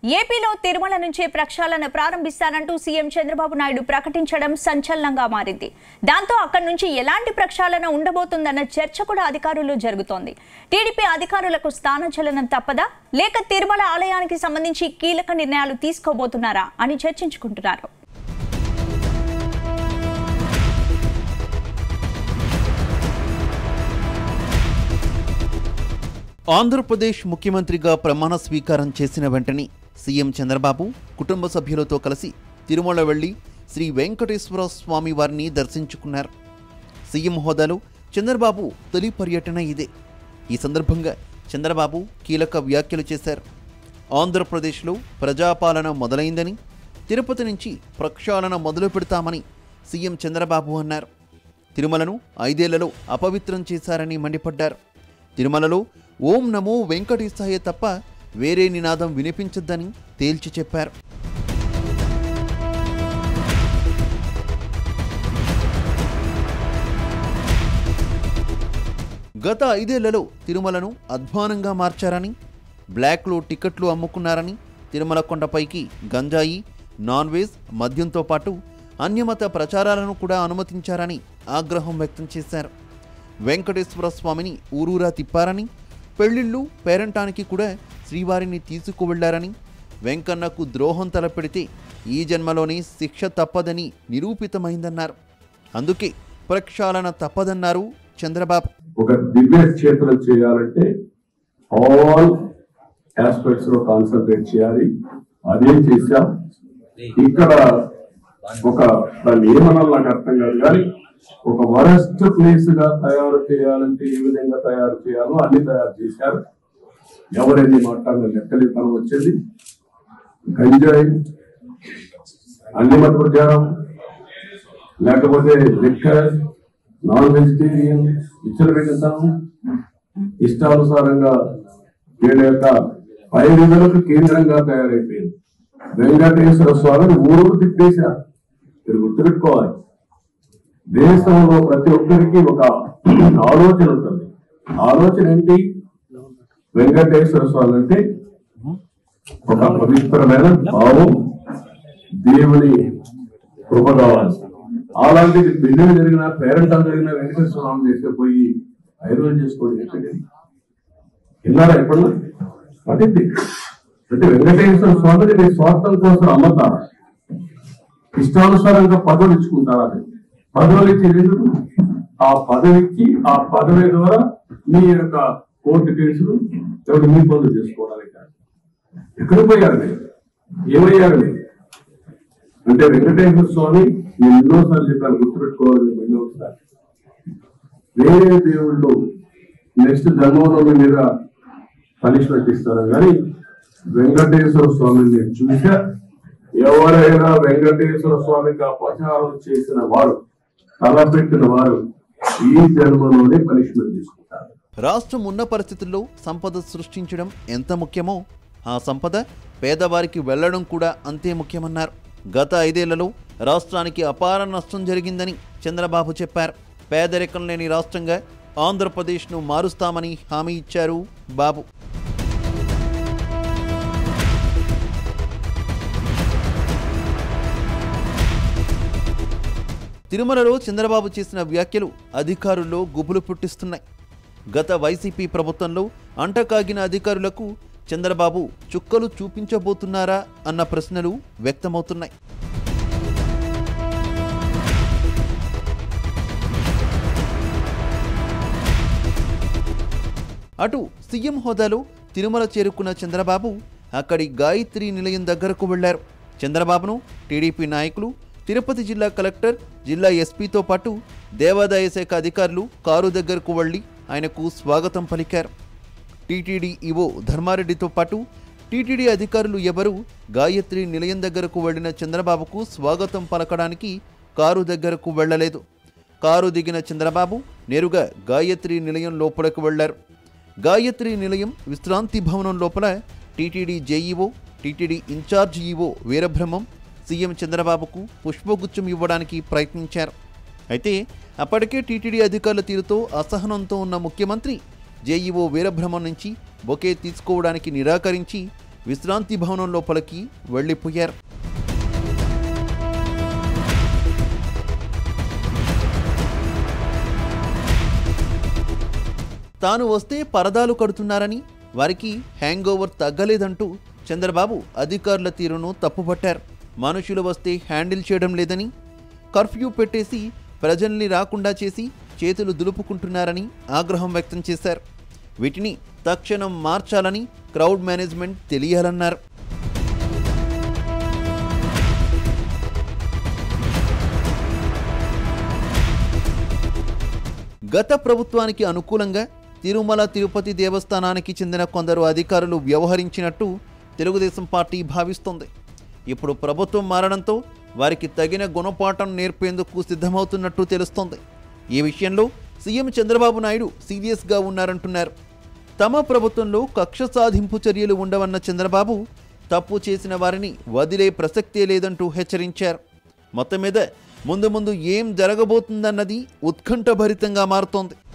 ఏపీలో తిరుమల నుంచే ప్రక్షాళన ప్రారంభిస్తానంటూ సీఎం చంద్రబాబు నాయుడు ప్రకటించడం సంచలనంగా మారింది దాంతో అక్కడి నుంచి ఎలాంటి ప్రక్షాళన ఉండబోతుందన్న చర్చ కూడా అధికారుల్లో జరుగుతోంది టీడీపీ అధికారులకు స్థానచలనం తప్పదా లేక తిరుమల ఆలయానికి సంబంధించి కీలక నిర్ణయాలు తీసుకోబోతున్నారా అని చర్చించుకుంటున్నారు ఆంధ్రప్రదేశ్ ముఖ్యమంత్రిగా ప్రమాణ స్వీకారం చేసిన వెంటనే సీఎం చంద్రబాబు కుటుంబ సభ్యులతో కలిసి తిరుమల వెళ్లి శ్రీ వెంకటేశ్వర స్వామి వారిని దర్శించుకున్నారు సీఎం హోదాలో చంద్రబాబు తొలి పర్యటన ఇదే ఈ సందర్భంగా చంద్రబాబు కీలక వ్యాఖ్యలు చేశారు ఆంధ్రప్రదేశ్లో ప్రజాపాలన మొదలైందని తిరుపతి నుంచి ప్రక్షాళన మొదలు పెడతామని సీఎం చంద్రబాబు అన్నారు తిరుమలను ఐదేళ్లలో అపవిత్రం చేశారని మండిపడ్డారు తిరుమలలో ఓం నమో వెంకటేశాయ తప్ప వేరే నినాదం వినిపించొద్దని తేల్చి చెప్పారు గత ఐదేళ్లలో తిరుమలను అధ్వానంగా మార్చారని బ్లాక్లో టికెట్లు అమ్ముకున్నారని తిరుమల కొండపైకి గంజాయి నాన్ వెజ్ మద్యంతో పాటు అన్యమత ప్రచారాలను కూడా అనుమతించారని ఆగ్రహం వ్యక్తం చేశారు వెంకటేశ్వర స్వామిని ఊరూరా తిప్పారని పెళ్లిళ్ళు పేరంటానికి కూడా శ్రీవారిని తీసుకువెళ్లారని వెంకన్నకు ద్రోహం తలపెడితే ఈ జన్మలోనే శిక్ష తప్పదని నిరూపితమైందన్నారు అందుకే ప్రక్షాళన తప్పదన్నారు చంద్రబాబు ఒక దివ్య క్షేత్రం చేయాలంటే ఆల్ ఆస్పెక్ట్స్ లో కాన్సన్ట్రేట్ చేయాలి అదే చేశాం ఇక్కడ ఒక దాని ఏమన్నా నాకు అర్థం కాదు కానీ ఒక వరస్ట్ ప్లేస్ గా తయారు చేయాలంటే ఏ విధంగా తయారు చేయాలో అన్ని తయారు చేశారు ఎవరెన్ని మాట్లాడిన లెక్కలేతనం వచ్చేది గంజాయి అన్ని మత ప్రచారం లేకపోతే లిక్కర్ నాన్ వెజిటేరియన్ విచ్చలబెట్టడం ఇష్టానుసారంగా వీళ్ళ యొక్క పై విధులకు కేంద్రంగా తయారైపోయింది వెంకటేశ్వర స్వామిని ఊరు తిప్పేశారు మీరు గుర్తుపెట్టుకోవాలి దేశంలో ప్రతి ఒక్కరికి ఒక ఆలోచన ఉంటుంది ఆలోచన ఏంటి వెంకటేశ్వర స్వామి అంటే ఒక పవిత్రమైన భావం దేవుని కృప కావాలి అలాంటిది పెళ్లి జరిగిన పేరెంటాలు జరిగిన వెంకటేశ్వర స్వామి తీసుకుపోయి ఐదు రోజులు చేసుకోండి ఎక్కడికి విన్నారా ఎప్పుడు పట్టింది అంటే వెంకటేశ్వర స్వామిని మీ స్వార్థం కోసం అమ్మతారా ఇష్టానుసారంగా పదవులు ఇచ్చుకుంటారా అది పదవులు ఇచ్చేది ఎందుకు? ఆ పదవికి ఆ పదవి ద్వారా మీ యొక్క కోర్టు కేసులు ఎవరు మీ పనులు చేసుకోవడానికి కాదు. ఎక్కడికి పోయారు మీరు ఏమయ్యారు మీరు అంటే వెంకటేశ్వర స్వామి నేను ఎన్నోసార్లు చెప్పాను గుర్తుపెట్టుకోవాలి మీరు మళ్ళీ ఒకసారి వేరే దేవుళ్ళు నెక్స్ట్ జన్మలో మీ మీద పనిష్మెంట్ ఇస్తారు కానీ వెంకటేశ్వర స్వామిని నేను చూసా ఎవరైనా వెంకటేశ్వర స్వామికి అపచారం చేసిన వారు తలపెట్టిన వారు ఈ జన్మలోనే పనిష్మెంట్ తీసుకుంటారు రాష్ట్రం ఉన్న పరిస్థితుల్లో సంపద సృష్టించడం ఎంత ముఖ్యమో ఆ సంపద పేదవారికి వెళ్లడం కూడా అంతే ముఖ్యమన్నారు గత ఐదేళ్లలో రాష్ట్రానికి అపార నష్టం జరిగిందని చంద్రబాబు చెప్పారు పేదరికం లేని రాష్ట్రంగా ఆంధ్రప్రదేశ్ను మారుస్తామని హామీ ఇచ్చారు బాబు తిరుమలలో చంద్రబాబు చేసిన వ్యాఖ్యలు అధికారుల్లో గుబులు పుట్టిస్తున్నాయి గత వైసీపీ ప్రభుత్వంలో అంటకాగిన అధికారులకు చంద్రబాబు చుక్కలు చూపించబోతున్నారా అన్న ప్రశ్నలు వ్యక్తమవుతున్నాయి అటు సీఎం హోదాలో తిరుమల చేరుకున్న చంద్రబాబు అక్కడి గాయత్రి నిలయం దగ్గరకు వెళ్లారు చంద్రబాబును టీడీపీ నాయకులు తిరుపతి జిల్లా కలెక్టర్ జిల్లా ఎస్పీతో పాటు దేవాదాయ శాఖ అధికారులు కారు దగ్గరకు వెళ్లి ఆయనకు స్వాగతం పలికారు టీటీడీ ఈవో ధర్మారెడ్డితో పాటు టీటీడీ అధికారులు ఎవరూ గాయత్రి నిలయం దగ్గరకు వెళ్లిన చంద్రబాబుకు స్వాగతం పలకడానికి కారు దగ్గరకు వెళ్లలేదు కారు దిగిన చంద్రబాబు నేరుగా గాయత్రి నిలయం లోపలకు వెళ్లారు గాయత్రి నిలయం విశ్రాంతి భవనం లోపల TTD JEO TTD incharge EO Veerabrahmam CM చంద్రబాబుకు పుష్పగుచ్చం ఇవ్వడానికి ప్రయత్నించారు అయితే అప్పటికే టీటీడీ అధికారుల తీరుతో అసహనంతో ఉన్న ముఖ్యమంత్రి జేఈఓ వీరబ్రహ్మం నుంచి బొకే తీసుకోవడానికి నిరాకరించి విశ్రాంతి భవనం లోపలికి వెళ్ళిపోయారు తాను వస్తే పరదాలు కడుతున్నారని వారికి హ్యాంగ్ ఓవర్ తగ్గలేదంటూ చంద్రబాబు అధికారుల తీరును తప్పుపట్టారు మనుషులు వస్తే హ్యాండిల్ చేయడం లేదని కర్ఫ్యూ పెట్టేసి ప్రజల్ని రాకుండా చేసి చేతులు దులుపుకుంటున్నారని ఆగ్రహం వ్యక్తం చేశారు వీటిని తక్షణం మార్చాలని క్రౌడ్ మేనేజ్మెంట్ తెలియాలన్నారు గత ప్రభుత్వానికి అనుకూలంగా తిరుమల తిరుపతి దేవస్థానానికి చెందిన కొందరు అధికారులు వ్యవహరించినట్టు తెలుగుదేశం పార్టీ భావిస్తోంది ఇప్పుడు ప్రభుత్వం మారడంతో వారికి తగిన గుణపాఠం నేర్పేందుకు సిద్ధమవుతున్నట్టు తెలుస్తోంది ఈ విషయంలో సీఎం చంద్రబాబు నాయుడు సీరియస్గా ఉన్నారంటున్నారు తమ ప్రభుత్వంలో కక్ష సాధింపు చర్యలు ఉండవన్న చంద్రబాబు తప్పు చేసిన వారిని వదిలే ప్రసక్తే లేదంటూ హెచ్చరించారు మొత్తం మీద ముందు ముందు ఏం జరగబోతుందన్నది ఉత్కంఠభరితంగా మారుతోంది